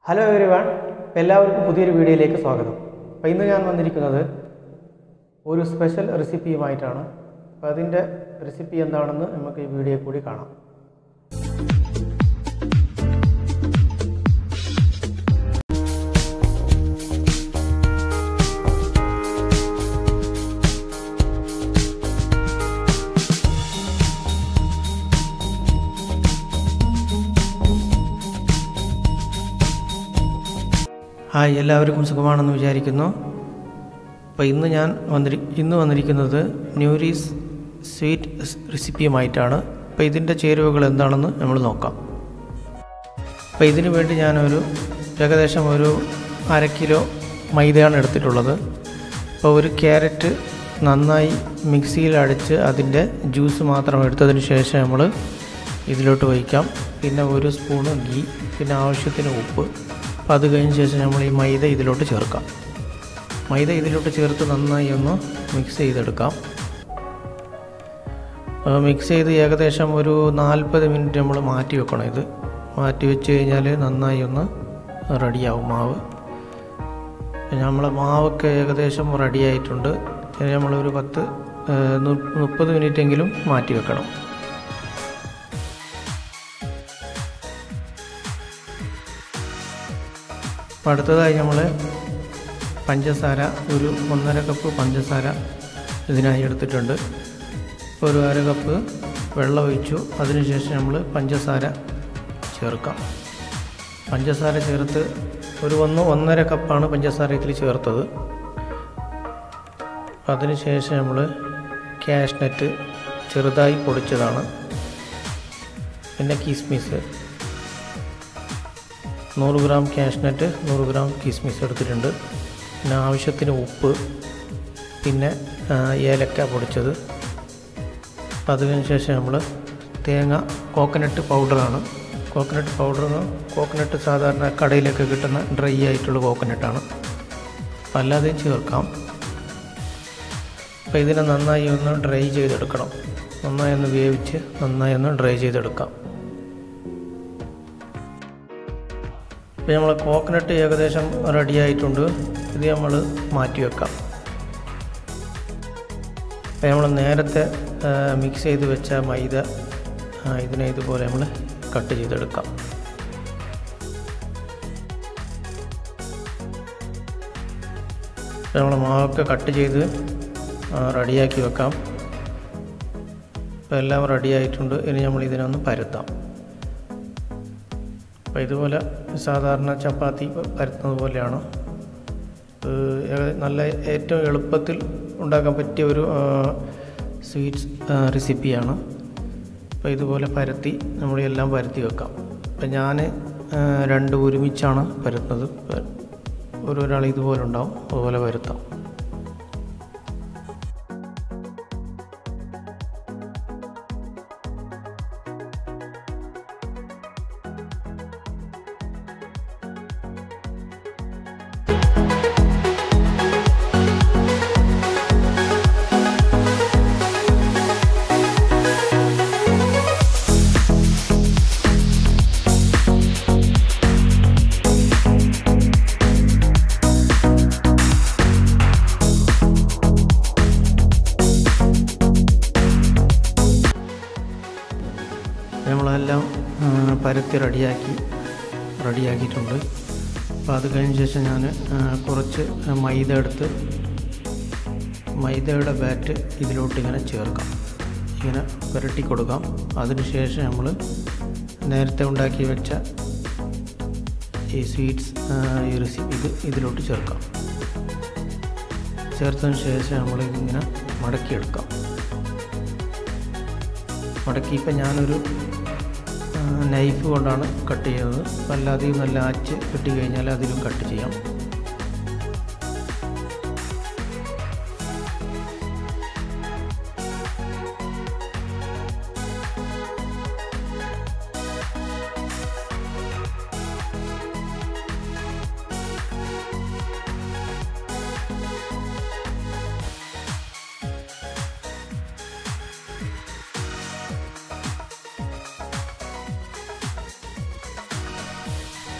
hello every one എല്ലാവർക്കും പുതിയൊരു വീഡിയോയിലേക്ക് സ്വാഗതം അപ്പോൾ ഇന്ന് ഞാൻ വന്നിരിക്കുന്നത് ഒരു സ്പെഷ്യൽ റെസിപ്പിയുമായിട്ടാണ് അപ്പോൾ അതിൻ്റെ റെസിപ്പി എന്താണെന്ന് നമുക്ക് ഈ വീഡിയോ കൂടി കാണാം ഹായ് എല്ലാവർക്കും സുഖമാണെന്ന് വിചാരിക്കുന്നു അപ്പോൾ ഇന്ന് ഞാൻ വന്നിരി ഇന്ന് വന്നിരിക്കുന്നത് ന്യൂരീസ് സ്വീറ്റ് റെസിപ്പിയുമായിട്ടാണ് അപ്പോൾ ഇതിൻ്റെ ചേരുവകൾ എന്താണെന്ന് നമ്മൾ നോക്കാം അപ്പോൾ ഇതിനു വേണ്ടി ഞാനൊരു ഏകദേശം ഒരു അര കിലോ മൈദയാണ് എടുത്തിട്ടുള്ളത് അപ്പോൾ ഒരു ക്യാരറ്റ് നന്നായി മിക്സിയിൽ അടിച്ച് അതിൻ്റെ ജ്യൂസ് മാത്രം എടുത്തതിന് ശേഷം നമ്മൾ ഇതിലോട്ട് വയ്ക്കാം പിന്നെ ഒരു സ്പൂണ് ഗീ പിന്നെ ആവശ്യത്തിന് ഉപ്പ് അപ്പോൾ അത് കഴിഞ്ഞ ശേഷം നമ്മൾ ഈ മൈദ ഇതിലോട്ട് ചേർക്കാം മൈദ ഇതിലോട്ട് ചേർത്ത് നന്നായി ഒന്ന് മിക്സ് ചെയ്തെടുക്കാം മിക്സ് ചെയ്ത് ഏകദേശം ഒരു നാൽപ്പത് മിനിറ്റ് നമ്മൾ മാറ്റി വെക്കണം ഇത് മാറ്റി വെച്ച് കഴിഞ്ഞാൽ നന്നായി ഒന്ന് റെഡിയാവും മാവ് നമ്മളെ മാവൊക്കെ ഏകദേശം റെഡി ആയിട്ടുണ്ട് ഇനി നമ്മളൊരു പത്ത് മുപ്പത് മിനിറ്റെങ്കിലും മാറ്റി വെക്കണം അപ്പോൾ അടുത്തതായി നമ്മൾ പഞ്ചസാര ഒരു ഒന്നര കപ്പ് പഞ്ചസാര ഇതിനായി എടുത്തിട്ടുണ്ട് ഒരു അര കപ്പ് വെള്ളം ഒഴിച്ചു അതിനുശേഷം നമ്മൾ പഞ്ചസാര ചേർക്കാം പഞ്ചസാര ചേർത്ത് ഒരു ഒന്ന് ഒന്നര കപ്പാണ് പഞ്ചസാര ഇതിൽ ചേർത്തത് അതിനുശേഷം നമ്മൾ ക്യാഷ്നട്ട് ചെറുതായി പൊടിച്ചതാണ് പിന്നെ കിസ്മിസ് നൂറ് ഗ്രാം ക്യാഷ്നട്ട് നൂറ് ഗ്രാം കിസ്മിസ് എടുത്തിട്ടുണ്ട് പിന്നെ ആവശ്യത്തിന് ഉപ്പ് പിന്നെ ഏലക്ക പൊടിച്ചത് അതിന് ശേഷം നമ്മൾ തേങ്ങ കോക്കനട്ട് പൗഡറാണ് കോക്കനട്ട് പൗഡർ കോക്കനട്ട് സാധാരണ കടയിലൊക്കെ കിട്ടുന്ന ഡ്രൈ ആയിട്ടുള്ള കോക്കനട്ടാണ് അപ്പം അല്ലാതെയും ചേർക്കാം അപ്പോൾ ഇതിനെ നന്നായി ഒന്ന് ഡ്രൈ ചെയ്തെടുക്കണം നന്നായി ഒന്ന് വേവിച്ച് നന്നായി ഒന്ന് ഡ്രൈ ചെയ്തെടുക്കാം ഇപ്പോൾ നമ്മൾ കോക്കനട്ട് ഏകദേശം റെഡി ആയിട്ടുണ്ട് ഇത് നമ്മൾ മാറ്റി വെക്കാം അപ്പോൾ നമ്മൾ നേരത്തെ മിക്സ് ചെയ്ത് വെച്ച മൈദ ഇതിനെ ഇതുപോലെ നമ്മൾ കട്ട് ചെയ്തെടുക്കാം നമ്മൾ മാവൊക്കെ കട്ട് ചെയ്ത് റെഡിയാക്കി വെക്കാം ഇപ്പോൾ എല്ലാം റെഡി ആയിട്ടുണ്ട് ഇനി നമ്മൾ ഇതിനൊന്ന് പരത്താം അപ്പോൾ ഇതുപോലെ സാധാരണ ചപ്പാത്തി പരത്തുന്നത് പോലെയാണ് നല്ല ഏറ്റവും എളുപ്പത്തിൽ ഉണ്ടാക്കാൻ പറ്റിയ ഒരു സ്വീറ്റ്സ് റെസിപ്പിയാണ് അപ്പോൾ ഇതുപോലെ പരത്തി നമ്മൾ എല്ലാം പരത്തി വെക്കാം അപ്പം ഞാൻ രണ്ട് ഒരുമിച്ചാണ് പരത്തുന്നത് ഓരോരാൾ ഇതുപോലെ ഉണ്ടാവും അതുപോലെ പരത്താം നമ്മളെല്ലാം പരത്തി റെഡിയാക്കി റെഡിയാക്കിയിട്ടുണ്ട് അപ്പോൾ അത് കഴിഞ്ഞ ശേഷം ഞാൻ കുറച്ച് മൈദ എടുത്ത് മൈദയുടെ ബാറ്റ് ഇതിലോട്ട് ഇങ്ങനെ ചേർക്കാം ഇങ്ങനെ പുരട്ടി കൊടുക്കാം അതിനുശേഷം നമ്മൾ നേരത്തെ ഉണ്ടാക്കി വെച്ച ഈ സ്വീറ്റ്സ് ഈ റെസിപ്പി ഇത് ഇതിലോട്ട് ചേർക്കാം ചേർത്തതിന് ശേഷം നമ്മൾ ഇങ്ങനെ മടക്കിയെടുക്കാം മടക്കി ഇപ്പം ഞാനൊരു നൈഫ് കൊണ്ടാണ് കട്ട് ചെയ്യുന്നത് അല്ലാതെയും നല്ല ആച്ച് കിട്ടി കഴിഞ്ഞാൽ അതിലും കട്ട് ചെയ്യാം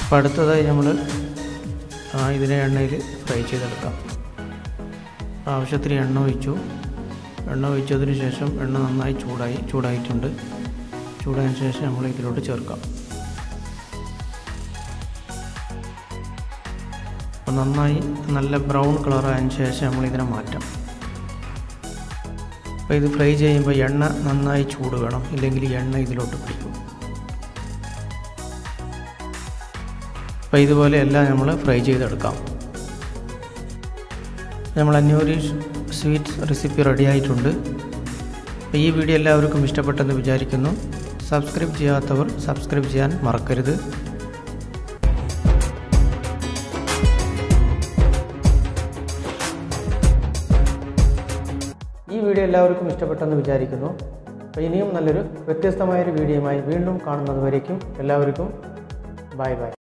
അപ്പോൾ അടുത്തതായി നമ്മൾ ഇതിനെ എണ്ണയിൽ ഫ്രൈ ചെയ്തെടുക്കാം ആവശ്യത്തിന് എണ്ണ ഒഴിച്ചു എണ്ണ ഒഴിച്ചതിന് ശേഷം എണ്ണ നന്നായി ചൂടായി ചൂടായിട്ടുണ്ട് ചൂടായതിനു ശേഷം നമ്മൾ ഇതിലോട്ട് ചേർക്കാം അപ്പോൾ നന്നായി നല്ല ബ്രൗൺ കളറായതിനു ശേഷം നമ്മൾ ഇതിനെ മാറ്റാം അപ്പോൾ ഇത് ഫ്രൈ ചെയ്യുമ്പോൾ എണ്ണ നന്നായി ചൂട് വേണം ഇല്ലെങ്കിൽ എണ്ണ ഇതിലോട്ട് പിടിക്കും അപ്പോൾ ഇതുപോലെ എല്ലാം നമ്മൾ ഫ്രൈ ചെയ്തെടുക്കാം നമ്മൾ അഞ്ഞൂറ് സ്വീറ്റ് റെസിപ്പി റെഡി ആയിട്ടുണ്ട് അപ്പോൾ ഈ വീഡിയോ എല്ലാവർക്കും ഇഷ്ടപ്പെട്ടെന്ന് വിചാരിക്കുന്നു സബ്സ്ക്രൈബ് ചെയ്യാത്തവർ സബ്സ്ക്രൈബ് ചെയ്യാൻ മറക്കരുത് ഈ വീഡിയോ എല്ലാവർക്കും ഇഷ്ടപ്പെട്ടെന്ന് വിചാരിക്കുന്നു അപ്പോൾ ഇനിയും നല്ലൊരു വ്യത്യസ്തമായൊരു വീഡിയോയുമായി വീണ്ടും കാണുന്നത് വരേക്കും എല്ലാവർക്കും ബൈ ബൈ